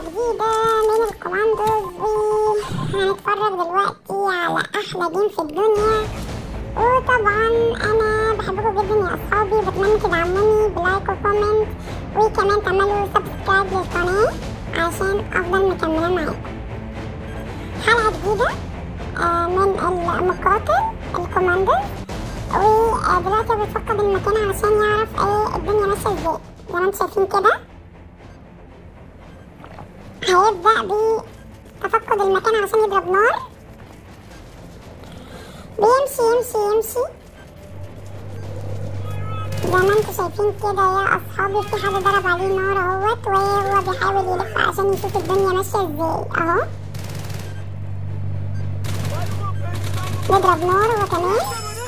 جديدة من الكوماندوز وهنتفرج دلوقتي على أحلى جيم في الدنيا وطبعا أنا بحبكم جدا يا أصحابي بتمنى تدعموني بلايك وكومنت وكمان تعملوا سبسكرايب للقناة عشان أفضل مكملة معاكم حلقة جديدة آه، من المقاتل الكوماندوز ودلوقتي بتفقد المكان علشان يعرف ايه الدنيا ماشية ازاي زي ما انتم شايفين كده هيبدأ بتفقد المكان علشان يضرب نار بيمشي يمشي يمشي زي ما انتم شايفين كده يا اصحابي في حد ضرب عليه نار اهوت وهو بيحاول يلف عشان يشوف الدنيا ماشية ازاي اهو نضرب نار هو كمان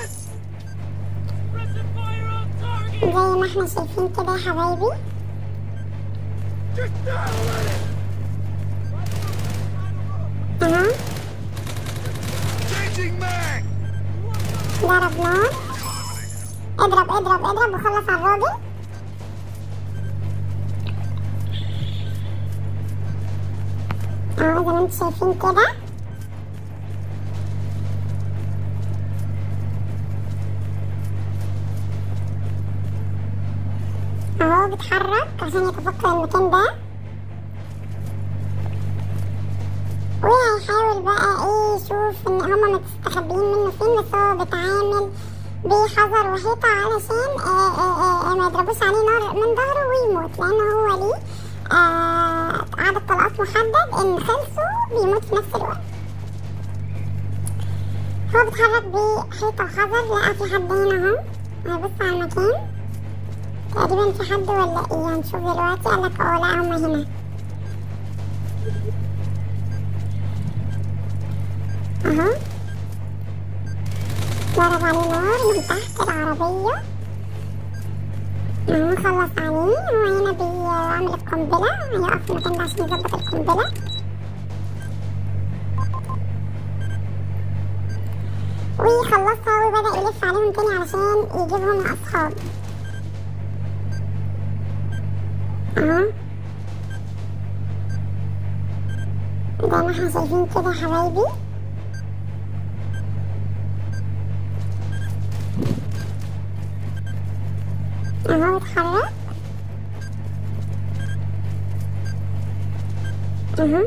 زي ما احنا شايفين كده يا حبايبي اهو Changing mag! ضرب نار اضرب اضرب اضرب وخلص على الراجل اهو زي ما انتم شايفين كده اهو بيتحرك عشان يتفقد المكان ده وهيحاول بقى ايه يشوف ان هما مستخبيين منه فين بس هو بيتعامل بحذر وحيطة علشان آه آه آه ما يضربوش عليه نار من ظهره ويموت لان هو ليه آه عدد طلقات محدد ان خلصوا بيموت في نفس الوقت هو بيتحرك بحيطة وحذر لقى في حد هنا اهو هيبص على المكان تقريبا في حد ولا ايه هنشوف دلوقتي قالك اه لا هما هنا اهو ضرب عليه نار من تحت العربية اهو خلص عليه هو هنا بيعمل القنبلة هيقف في المكان ده عشان يظبط القنبلة ويخلصها وبدأ يلف عليهم تاني علشان يجيبهم لأصحابه اهو زي ما احنا شايفين كده يا حبايبي اهو اتحرك اهو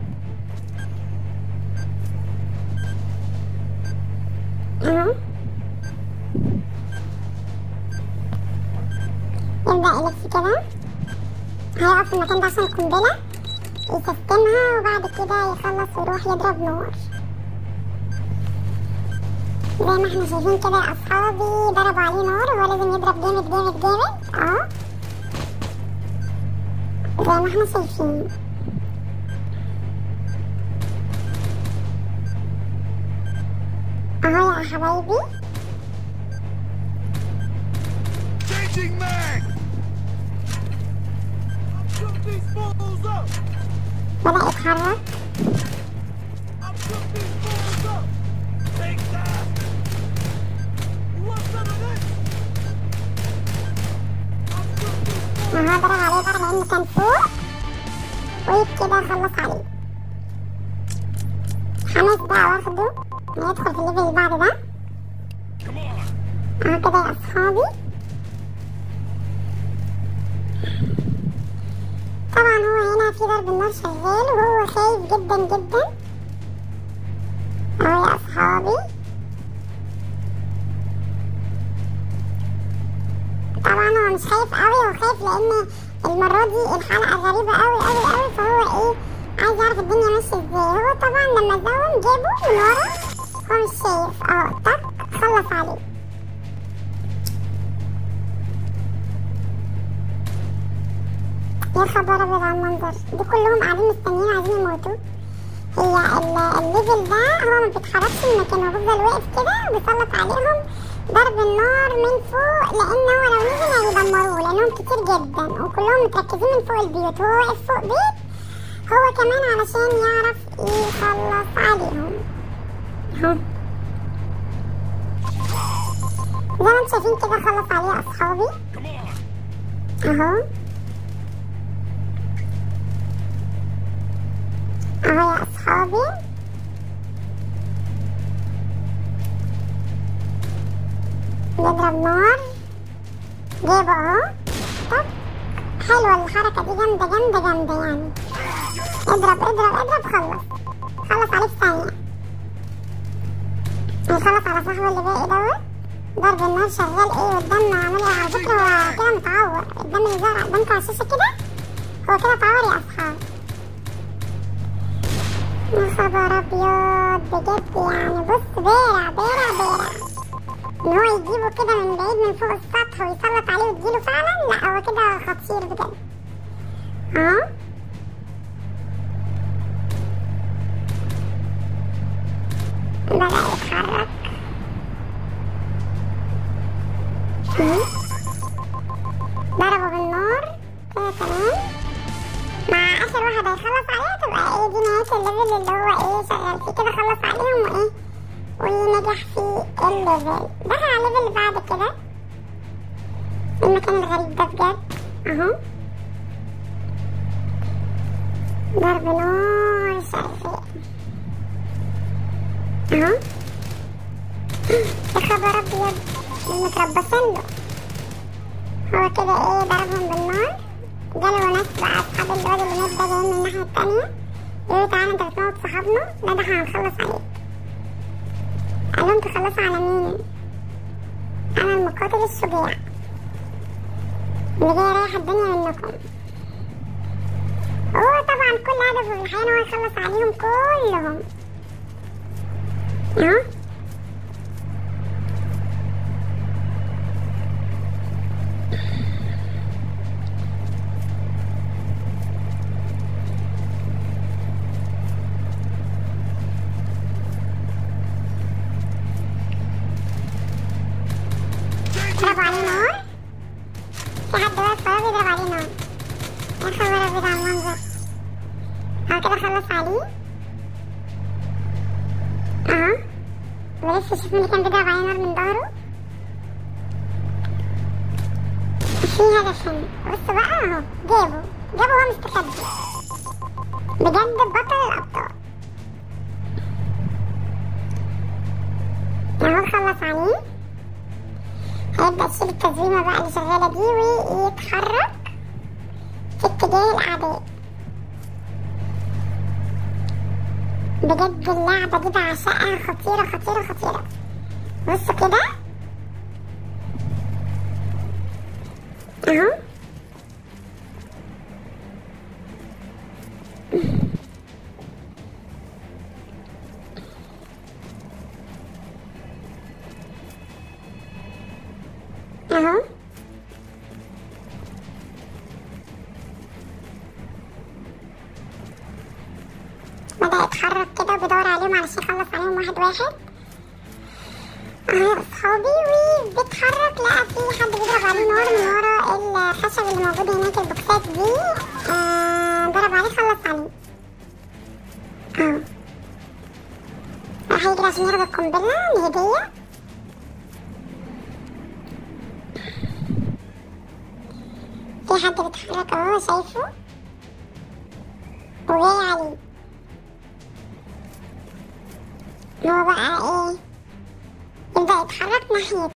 اهو يبدأ يلف كده هيقف في المكان ده عشان القنبلة يسستمها وبعد كده يخلص ويروح يضرب نار زي ما احنا شايفين كده يا اصحابي ضربوا عليه نار وهو لازم يضرب جامد جامد جامد اهو زي ما احنا شايفين اهو يا حبايبي Changing mag! Shoot these fools up! بدأ يتحرك I'll shoot these fools up! Take that! You want some of this? I'll shoot these fools اهو ضرب عليه ضرب لانه كان فوق وكده خلص عليه حماس بقى واخده هيدخل في الليفل اللي بعد ده Come on! اهو كده يا اصحابي طبعا هو هنا في ضرب النار شغال وهو خايف جدا جدا اهو يا اصحابي طبعا هو مش خايف قوي هو خايف لان المرة دي الحلقة غريبة قوي قوي قوي فهو ايه عايز يعرف الدنيا ماشية ازاي هو طبعا لما زوم جابه من ورا هو مش شايف اه تك خلص عليه يا خبر ابيض على المنظر دي كلهم قاعدين مستنيين عايزين يموتوا هي ال- الليفل ده هو ما بيتحركش من مكانه بيفضل واقف كده وبيسلط عليهم ضرب النار من فوق لان هو لو نزل هيدمروه لانهم كتير جدا وكلهم متركزين من فوق البيوت وهو واقف فوق بيت هو كمان علشان يعرف يخلص عليهم اهو زي ما انتم شايفين كده خلص عليه يا اصحابي Come on! اهو اهو يا اصحابي نضرب نار جيبه اهو طب حلوة الحركة دي جامدة جامدة جامدة يعني اضرب اضرب اضرب خلص خلص عليه في ثانية نخلص على صاحبه اللي باقي دوت ضرب النار شغال ايه والدم عمال على فكرة هو كده متعور الدم اللي ظهر قدامكم على الشاشة كده هو كده اتعور يا اصحاب يا خبر ابيض بجد يعني بص بارع بارع بارع ان هو يجيبه كده من بعيد من فوق السطح ويسلط عليه وتجيله فعلا لا هو كده خطير بجد اه بدأ يتحرك مم. ضربه بالنار كده تمام مع اخر واحد هيخلص عليها تبقى ايه دي نهاية الليفل اللي هو ايه شغال فيه كده خلص عليهم وايه ونجح في الليفل دخل على الليفل اللي بعد كده المكان الغريب ده بجد اهو ضرب نار شغال اهو يا خبر ابيض متربصين له هو كده ايه ضربهم بالنار جاله ناس بقى اصحاب الواد اللي مات ده جايين من الناحية التانية يقولوا تعالى انت بتموت صحابنا لا ده احنا هنخلص عليك قال لهم تخلصوا على مين انا المقاتل الشجاع اللي جاي رايح الدنيا منكم هو طبعا كل هدفه في الحياة ان هو يخلص عليهم كلهم اهو ضرب عليه نار في حد واقف فراغ يضرب عليه نار يا خبر ابيض على المنظر هو كده خلص عليه اهو ولسه شوف مين اللي كان بيضرب عليه نار من ظهره في هدف هنا بص بقى اهو جابه جابه وهو مستخبي بجد بطل الابطال اهو خلص عليه هيبدأ يشيل التزويمة بقى اللي شغالة دي ويتحرك في اتجاه الأعداء بجد اللعبة دي بعشقها خطيرة خطيرة خطيرة بص كده اهو اهو بدأ يتحرك كده وبيدور عليهم علشان يخلص عليهم واحد واحد اهو يا اصحابي وبيتحرك لقى في حد بيضرب عليه نار من ورا الخشب اللي موجود هناك البوكسات دي آه ضرب عليه خلص عليه اهو راح يجري عشان ياخد القنبلة الهدية في حد بيتحرك اهو شايفه وجاي عليه هو بقى ايه يبدأ يتحرك ناحية